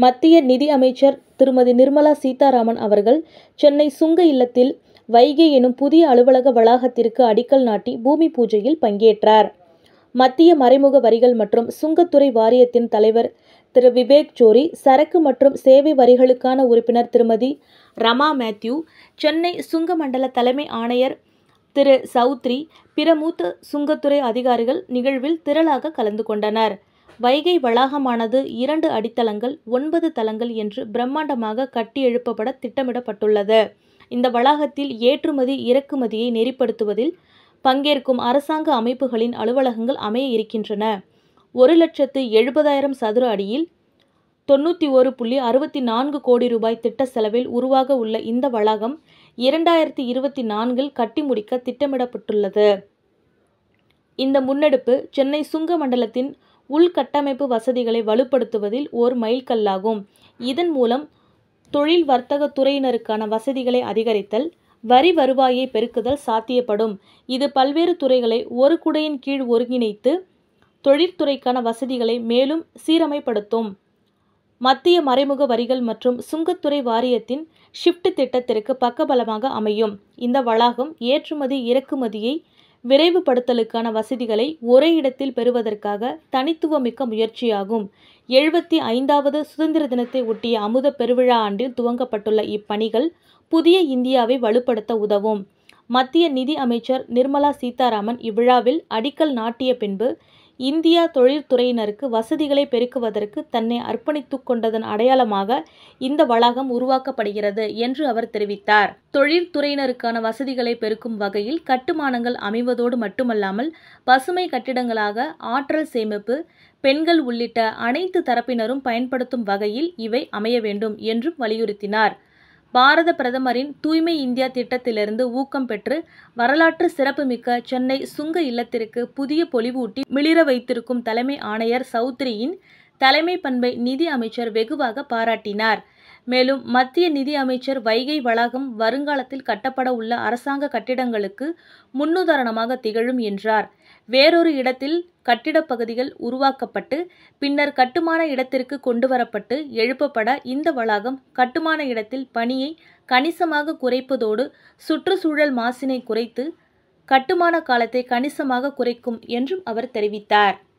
மத்திய நிதி அமைச்சர் திருமதி நிர்மலா சீதாராமன் அவர்கள் சென்னை சுங்க இல்லத்தில் வைகை எனும் புதிய அலுவலக வளாகத்திற்கு அடிக்கல் நாட்டி பூமி பூஜையில் பங்கேற்றார் மத்திய மறைமுக வரிகள் மற்றும் சுங்கத்துறை வாரியத்தின் தலைவர் திரு விவேக் ஜோரி சரக்கு மற்றும் சேவை வரிகளுக்கான உறுப்பினர் திருமதி ரமா மேத்யூ சென்னை சுங்க மண்டல தலைமை ஆணையர் திரு சௌத்ரி பிற மூத்த சுங்கத்துறை அதிகாரிகள் நிகழ்வில் திரளாக கலந்து கொண்டனர் வைகை வளாகமானது இரண்டு அடித்தளங்கள் ஒன்பது தளங்கள் என்று பிரம்மாண்டமாக கட்டி எழுப்பப்பட திட்டமிடப்பட்டுள்ளது இந்த வளாகத்தில் ஏற்றுமதி இறக்குமதியை நெறிப்படுத்துவதில் பங்கேற்கும் அரசாங்க அமைப்புகளின் அலுவலகங்கள் அமைய இருக்கின்றன ஒரு லட்சத்து எழுபதாயிரம் சதுர அடியில் தொண்ணூற்றி ஒரு புள்ளி அறுபத்தி நான்கு கோடி ரூபாய் திட்ட செலவில் உருவாக உள்ள இந்த வளாகம் இரண்டாயிரத்தி இருபத்தி நான்கில் கட்டி முடிக்க திட்டமிடப்பட்டுள்ளது இந்த முன்னெடுப்பு சென்னை சுங்க மண்டலத்தின் உள்கட்டமைப்பு வசதிகளை வலுப்படுத்துவதில் ஓர் மைல்கல்லாகும் இதன் மூலம் தொழில் வர்த்தக துறையினருக்கான வசதிகளை அதிகரித்தல் வரி வருவாயை பெருக்குதல் சாத்தியப்படும் இது பல்வேறு துறைகளை ஒரு குடையின் கீழ் ஒருங்கிணைத்து தொழிற்துறைக்கான வசதிகளை மேலும் சீரமைப்படுத்தும் மத்திய மறைமுக வரிகள் மற்றும் சுங்கத்துறை வாரியத்தின் ஷிப்ட் திட்டத்திற்கு பக்கபலமாக அமையும் இந்த வளாகம் ஏற்றுமதி இறக்குமதியை விரைவுபடுத்தலுக்கான வசதிகளை ஒரே இடத்தில் பெறுவதற்காக தனித்துவமிக்க முயற்சியாகும் எழுபத்தி ஐந்தாவது சுதந்திர தினத்தை ஒட்டிய அமுத பெருவிழா ஆண்டில் துவங்கப்பட்டுள்ள இப்பணிகள் புதிய இந்தியாவை வலுப்படுத்த உதவும் மத்திய நிதி அமைச்சர் நிர்மலா சீதாராமன் இவ்விழாவில் அடிக்கல் நாட்டிய பின்பு இந்தியா தொழில்துறையினருக்கு வசதிகளை பெருக்குவதற்கு தன்னை அர்ப்பணித்துக் கொண்டதன் அடையாளமாக இந்த வளாகம் உருவாக்கப்படுகிறது என்று அவர் தெரிவித்தார் தொழில்துறையினருக்கான வசதிகளை பெருக்கும் வகையில் கட்டுமானங்கள் அமைவதோடு மட்டுமல்லாமல் பசுமை கட்டிடங்களாக ஆற்றல் சேமிப்பு பெண்கள் உள்ளிட்ட அனைத்து தரப்பினரும் பயன்படுத்தும் வகையில் இவை அமைய வேண்டும் என்றும் வலியுறுத்தினார் பாரத பிரதமரின் தூய்மை இந்தியா திட்டத்திலிருந்து ஊக்கம் பெற்று வரலாற்று சிறப்புமிக்க சென்னை சுங்க இல்லத்திற்கு புதிய பொலிவூட்டி மிளிர வைத்திருக்கும் தலைமை ஆணையர் சௌத்ரியின் தலைமை பண்பை நிதி அமைச்சர் வெகுவாக பாராட்டினார் மேலும் மத்திய நிதி அமைச்சர் வைகை வளாகம் வருங்காலத்தில் கட்டப்பட உள்ள அரசாங்க கட்டிடங்களுக்கு முன்னுதாரணமாக திகழும் என்றார் வேறொரு இடத்தில் கட்டிடப் பகுதிகள் உருவாக்கப்பட்டு பின்னர் கட்டுமான இடத்திற்கு கொண்டுவரப்பட்டு எழுப்பப்பட இந்த வளாகம் கட்டுமான இடத்தில் பணியை கணிசமாக குறைப்பதோடு சுற்றுச்சூழல் மாசினை குறைத்து கட்டுமான காலத்தை கணிசமாக குறைக்கும் என்றும் அவர் தெரிவித்தார்